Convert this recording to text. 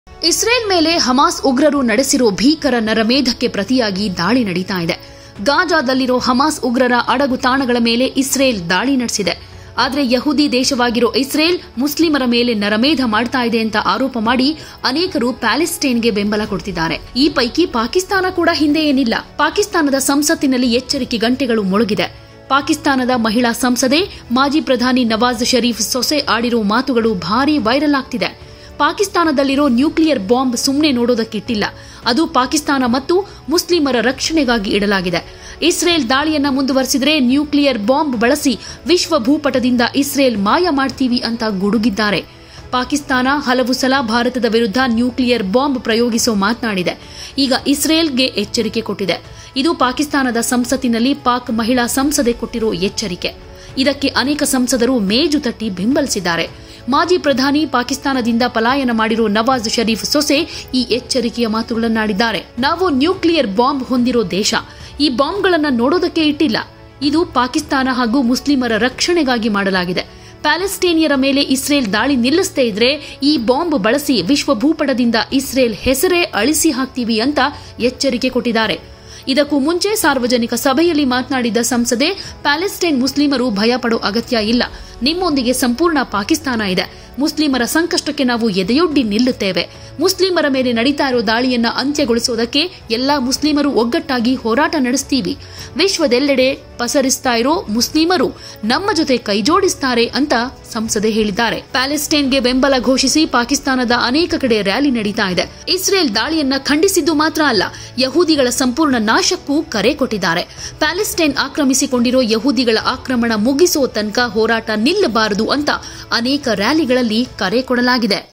Israel ಮೇಲೆ Hamas ಉಗ್ರರು ನಡೆಸಿರೋ ಭೀಕರ ನರಮೇಧಕ್ಕೆ ಪ್ರತಿಯಾಗಿ ದಾಳಿ ನಡೀತಾ ಇದೆ ಗಾಜಾದಲ್ಲಿರೋ ಹಮಾಸ್ ಉಗ್ರರ ಅಡಗು ತಾಣಗಳ ಮೇಲೆ ಇಸ್ರೇಲ್ ದಾಳಿ ನಡೆಸಿದೆ ಆದರೆ ಯಹೂದಿ ದೇಶವಾಗಿರೋ ಇಸ್ರೇಲ್ ಮುಸ್ಲಿಮರ ಮೇಲೆ ನರಮೇಧ ಮಾಡ್ತಾ ಇದೆ ಅಂತ ಆರೋಪ ಮಾಡಿ ಅನೇಕರು ಪ್ಯಾಲೆಸ್ಟೈನ್ಗೆ ಬೆಂಬಲ ಕೊಡ್ತಿದ್ದಾರೆ ಈ ಪೈಕಿ ಪಾಕಿಸ್ತಾನ ಕೂಡ ಹಿಂದೆ ಏನಿಲ್ಲ ಪಾಕಿಸ್ತಾನದ ಸಂಸತ್ತಿನಲ್ಲಿ ಎಚ್ಚರಿಕೆ ಗಂಟೆಗಳು ಮೊಳಗಿದೆ ಪಾಕಿಸ್ತಾನದ ಮಹಿಳಾ ಸಂಸದೆ ಮಾಜಿ ಪ್ರಧಾನಿ ನವಾಜ್ ಶರೀಫ್ ಸೊಸೆ ಆಡಿರೋ ಮಾತುಗಳು ಭಾರೀ ವೈರಲ್ ಆಗ್ತಿದೆ ಪಾಕಿಸ್ತಾನದಲ್ಲಿರೋ ನ್ಯೂಕ್ಲಿಯರ್ ಬಾಂಬ್ ಸುಮ್ಮನೆ ನೋಡೋದಕ್ಕಿಟ್ಟಿಲ್ಲ ಅದು ಪಾಕಿಸ್ತಾನ ಮತ್ತು ಮುಸ್ಲಿಮರ ರಕ್ಷಣೆಗಾಗಿ ಇಡಲಾಗಿದೆ ಇಸ್ರೇಲ್ ದಾಳಿಯನ್ನ ಮುಂದುವರೆಸಿದ್ರೆ ನ್ಯೂಕ್ಲಿಯರ್ ಬಾಂಬ್ ಬಳಸಿ ವಿಶ್ವ ಭೂಪಟದಿಂದ ಇಸ್ರೇಲ್ ಮಾಯ ಮಾಡ್ತೀವಿ ಅಂತ ಗುಡುಗಿದ್ದಾರೆ ಪಾಕಿಸ್ತಾನ ಹಲವು ಸಲ ಭಾರತದ ವಿರುದ್ಧ ನ್ಯೂಕ್ಲಿಯರ್ ಬಾಂಬ್ ಪ್ರಯೋಗಿಸೋ ಮಾತನಾಡಿದೆ ಈಗ ಇಸ್ರೇಲ್ಗೆ ಎಚ್ಚರಿಕೆ ಕೊಟ್ಟಿದೆ ಇದು ಪಾಕಿಸ್ತಾನದ ಸಂಸತ್ತಿನಲ್ಲಿ ಪಾಕ್ ಮಹಿಳಾ ಸಂಸದೆ ಕೊಟ್ಟಿರೋ ಎಚ್ಚರಿಕೆ ಇದಕ್ಕೆ ಅನೇಕ ಸಂಸದರು ಮೇಜು ತಟ್ಟಿ ಬೆಂಬಲಿಸಿದ್ದಾರೆ ಮಾಜಿ ಪ್ರಧಾನಿ ಪಾಕಿಸ್ತಾನದಿಂದ ಪಲಾಯನ ಮಾಡಿರೋ ನವಾಜ್ ಶರೀಫ್ ಸೊಸೆ ಈ ಎಚ್ಚರಿಕೆಯ ಮಾತುಗಳನ್ನಾಡಿದ್ದಾರೆ ನಾವು ನ್ಯೂಕ್ಲಿಯರ್ ಬಾಂಬ್ ಹೊಂದಿರೋ ದೇಶ ಈ ಬಾಂಬ್ಗಳನ್ನ ನೋಡೋದಕ್ಕೆ ಇಟ್ಟಿಲ್ಲ ಇದು ಪಾಕಿಸ್ತಾನ ಹಾಗೂ ಮುಸ್ಲಿಮರ ರಕ್ಷಣೆಗಾಗಿ ಮಾಡಲಾಗಿದೆ ಪ್ಯಾಲೆಸ್ಟೇನಿಯರ ಮೇಲೆ ಇಸ್ರೇಲ್ ದಾಳಿ ನಿಲ್ಲಿಸದೇ ಇದ್ರೆ ಈ ಬಾಂಬ್ ಬಳಸಿ ವಿಶ್ವ ಭೂಪಟದಿಂದ ಇಸ್ರೇಲ್ ಹೆಸರೇ ಅಳಿಸಿ ಹಾಕ್ತೀವಿ ಅಂತ ಎಚ್ಚರಿಕೆ ಕೊಟ್ಟಿದ್ದಾರೆ ಇದಕ್ಕೂ ಮುಂಚೆ ಸಾರ್ವಜನಿಕ ಸಭೆಯಲ್ಲಿ ಮಾತನಾಡಿದ ಸಂಸದೆ ಪ್ಯಾಲೆಸ್ಟೈನ್ ಮುಸ್ಲಿಮರು ಭಯ ಪಡೋ ಅಗತ್ಯ ಇಲ್ಲ ನಿಮ್ಮೊಂದಿಗೆ ಸಂಪೂರ್ಣ ಪಾಕಿಸ್ತಾನ ಇದೆ ಮುಸ್ಲಿಮರ ಸಂಕಷ್ಟಕ್ಕೆ ನಾವು ಎದೆಯೊಡ್ಡಿ ನಿಲ್ಲುತ್ತೇವೆ ಮುಸ್ಲಿಮರ ಮೇಲೆ ನಡೀತಾ ಇರೋ ದಾಳಿಯನ್ನ ಅಂತ್ಯಗೊಳಿಸೋದಕ್ಕೆ ಎಲ್ಲಾ ಮುಸ್ಲಿಮರು ಒಗ್ಗಟ್ಟಾಗಿ ಹೋರಾಟ ನಡೆಸ್ತೀವಿ ವಿಶ್ವದೆಲ್ಲೆಡೆ ಪಸರಿಸ್ತಾ ಇರೋ ಮುಸ್ಲಿಮರು ನಮ್ಮ ಜೊತೆ ಕೈಜೋಡಿಸ್ತಾರೆ ಅಂತ ಸಂಸದೆ ಹೇಳಿದ್ದಾರೆ ಪ್ಯಾಲೆಸ್ಟೈನ್ಗೆ ಬೆಂಬಲ ಘೋಷಿಸಿ ಪಾಕಿಸ್ತಾನದ ಅನೇಕ ಕಡೆ ರ್ಯಾಲಿ ನಡೀತಾ ಇದೆ ಇಸ್ರೇಲ್ ದಾಳಿಯನ್ನ ಖಂಡಿಸಿದ್ದು ಮಾತ್ರ ಅಲ್ಲ ಯಹೂದಿಗಳ ಸಂಪೂರ್ಣ ನಾಶಕ್ಕೂ ಕರೆ ಕೊಟ್ಟಿದ್ದಾರೆ ಪ್ಯಾಲೆಸ್ಟೈನ್ ಆಕ್ರಮಿಸಿಕೊಂಡಿರೋ ಯಹೂದಿಗಳ ಆಕ್ರಮಣ ಮುಗಿಸೋ ತನಕ ಹೋರಾಟ ನಿಲ್ಲಬಾರದು ಅಂತ ಅನೇಕ ರ್ಯಾಲಿಗಳಲ್ಲಿ ಕರೆ ಕೊಡಲಾಗಿದೆ